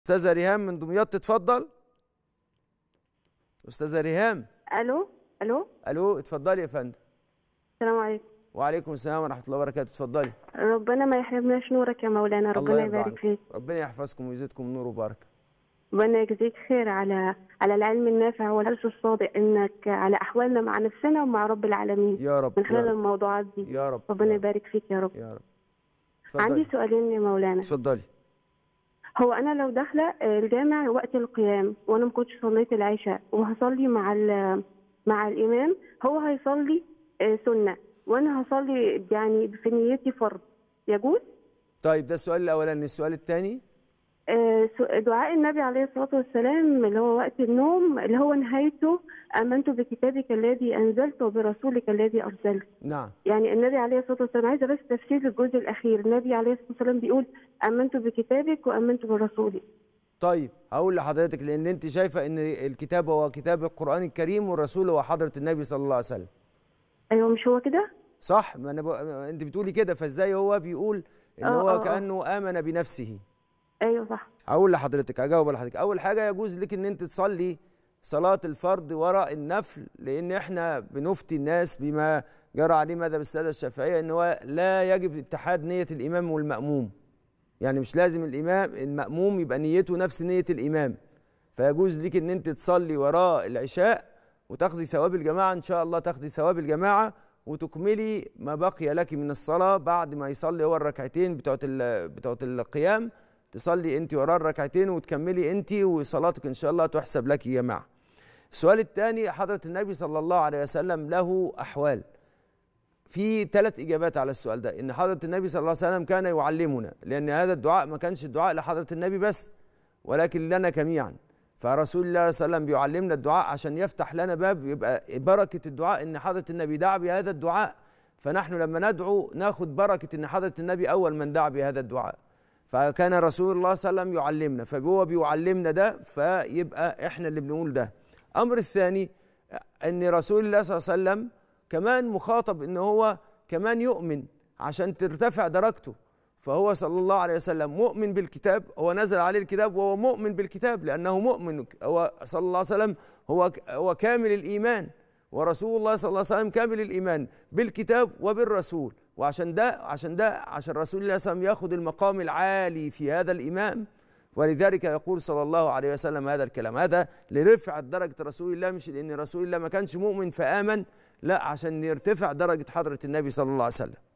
استاذه ريهام من دمياط تتفضل استاذه ريهام الو الو الو اتفضلي يا فندم السلام عليكم وعليكم السلام ورحمه الله وبركاته اتفضلي ربنا ما يحرمناش نورك يا مولانا الله ربنا يرضى يبارك عنك. فيك ربنا يحفظكم ويزيدكم نور وبركه ربنا يجزيك خير على على العلم النافع والحرص الصادق انك على احوالنا مع نفسنا ومع رب العالمين يا رب من خلال يا رب, الموضوعات دي يا رب ربنا يا رب, يبارك فيك يا رب يا رب عندي اتفضلي سؤالين يا مولانا اتفضلي هو انا لو داخله الجامع وقت القيام وانا ما كنتش صليت العشاء وهصلي مع ال- مع الامام هو هيصلي آه، سنه وانا هصلي يعني في نيتي فرض يجوز طيب ده السؤال الاولاني السؤال الثاني آه، سو- دعاء النبي عليه الصلاة والسلام اللي هو وقت النوم اللي هو نهايته آمنت بكتابك الذي أنزلت وبرسولك الذي أرسلت نعم يعني النبي عليه الصلاة والسلام عايزة بس تفسير للجزء الأخير النبي عليه الصلاة والسلام بيقول آمنت بكتابك وآمنت برسولك طيب هقول لحضرتك لان انت شايفه ان الكتاب هو كتاب القران الكريم والرسول هو حضره النبي صلى الله عليه وسلم أيوه مش هو كده؟ صح ما انا ب... انت بتقولي كده فازاي هو بيقول ان آه، هو آه، آه. كانه امن بنفسه أيوه صح هقول لحضرتك هجاوب لحضرتك اول حاجه يجوز لك ان انت تصلي صلاه الفرض وراء النفل لان احنا بنفتي الناس بما جرى عليه مذهب الساده الشافعيه ان هو لا يجب اتحاد نيه الامام والماموم يعني مش لازم الامام الماموم يبقى نيته نفس نيه الامام فيجوز لك ان انت تصلي وراء العشاء وتاخذي ثواب الجماعه ان شاء الله تاخذي ثواب الجماعه وتكملي ما بقي لك من الصلاه بعد ما يصلي هو الركعتين بتوعت ال- بتوعت القيام تصلي انت وراه الركعتين وتكملي انت وصلاتك ان شاء الله تحسب لك يا جماعه. السؤال الثاني حضره النبي صلى الله عليه وسلم له احوال. في ثلاث اجابات على السؤال ده ان حضره النبي صلى الله عليه وسلم كان يعلمنا لان هذا الدعاء ما كانش الدعاء لحضره النبي بس ولكن لنا جميعا. فرسول الله صلى الله عليه وسلم بيعلمنا الدعاء عشان يفتح لنا باب يبقى بركه الدعاء ان حضره النبي دعا بهذا الدعاء فنحن لما ندعو ناخد بركه ان حضره النبي اول من دعا بهذا الدعاء. فكان رسول الله صلى الله عليه وسلم يعلمنا فهو بيعلمنا ده فيبقى احنا اللي بنقول ده الامر الثاني ان رسول الله صلى الله عليه وسلم كمان مخاطب ان هو كمان يؤمن عشان ترتفع درجته فهو صلى الله عليه وسلم مؤمن بالكتاب هو نزل عليه الكتاب وهو مؤمن بالكتاب لانه مؤمن هو صلى الله عليه وسلم هو هو كامل الايمان ورسول الله صلى الله عليه وسلم كامل الايمان بالكتاب وبالرسول وعشان ده عشان ده عشان رسول الله صلى الله عليه وسلم ياخذ المقام العالي في هذا الايمان ولذلك يقول صلى الله عليه وسلم هذا الكلام هذا لرفعة درجة رسول الله مش لأن رسول الله ما كانش مؤمن فآمن لا عشان يرتفع درجة حضرة النبي صلى الله عليه وسلم